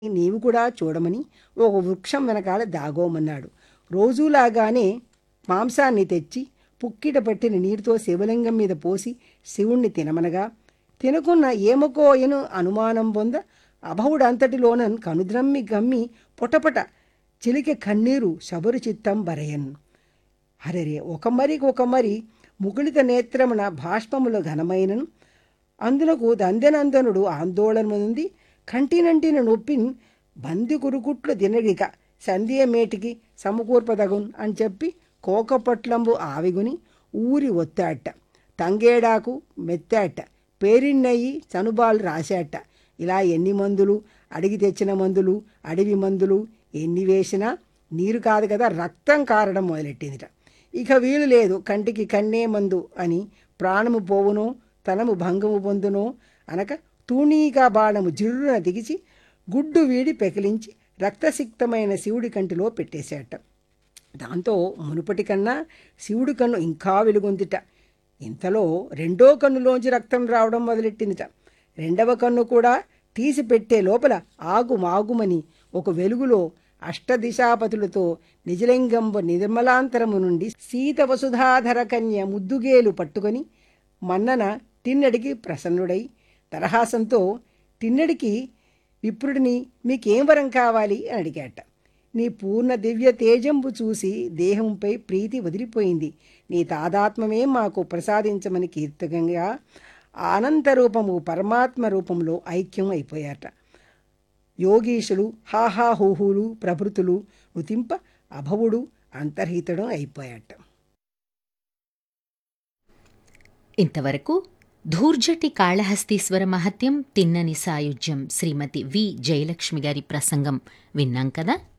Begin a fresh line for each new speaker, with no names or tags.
నీవు కూడా చూడమని ఒక వృక్షం వెనకాల దాగోమన్నాడు రోజులాగానే మాంసాన్ని తెచ్చి పుక్కిట పట్టిన నీటితో శివలింగం మీద పోసి శివుణ్ణి తినమనగా తినకున్న ఏమకోయను అనుమానం పొంద అభవుడంతటిలోనన్ కనుద్రమ్మి గమ్మి పొటపట చిలికె కన్నీరు శబరు చిత్తం బరయన్ హరరే ఒక మరి ఒక మరి ముకుళిత నేత్రమున భాష్పముల ఘనమైనను అందులకు దందెనందనుడు ఆందోళన నుండి కంటినంటిన నొప్పిన్ బంది కురుకుట్లు దినడిక సంధ్యమేటికి సమకూర్పదగున్ అని చెప్పి కోకపట్లంబు ఆవిగుని ఊరి ఒత్తాట తంగేడాకు మెత్తాట పేరిన్నయ్యి చనుబాలు రాశాట ఇలా ఎన్ని మందులు అడిగి తెచ్చిన మందులు అడవి మందులు ఎన్ని వేసినా నీరు కాదు కదా రక్తం కారడం మొదలెట్టిందిట ఇక వీలు లేదు కంటికి కన్నే మందు అని ప్రాణము పోవునో తనము భంగము పొందునో అనక తూణీగా బాణము జిర్రున దిగిచి గుడ్డు వీడి పెకిలించి రక్తసిక్తమైన శివుడి కంటిలో పెట్టేశాట దాంతో మునుపటి కన్నా శివుడి కన్ను ఇంకా వెలుగొందిట ఇంతలో రెండో కన్నులోంచి రక్తం రావడం మొదలెట్టిందిట రెండవ కన్ను కూడా తీసి పెట్టే లోపల ఆగు మాగుమని ఒక వెలుగులో అష్టదిశాపతులతో నిజలింగంబ నిర్మలాంతరము నుండి సీత వసుధాధర కన్య ముద్దుగేలు పట్టుకొని మన్నన తిన్నడికి ప్రసన్నుడై తరహాసంతో తిన్నడికి విప్రుడిని మీకేం వరం కావాలి అని అడిగాట నీ పూర్ణ దివ్య తేజంబు చూసి దేహంపై ప్రీతి వదిలిపోయింది నీ తాదాత్మమే మాకు ప్రసాదించమని కీర్తకంగా అనంత రూపము పరమాత్మ రూపంలో ఐక్యం అయిపోయాట యోగీశులు హాహాహూహులు ప్రభృతులు నుతింప అభవుడు అంతర్హితుడు అయిపోయాట
ఇంతవరకు ధూర్జటి కాళహస్తీశ్వర మహత్యం తిన్నని సాయుధ్యం శ్రీమతి వి జయలక్ష్మి గారి ప్రసంగం విన్నాం కదా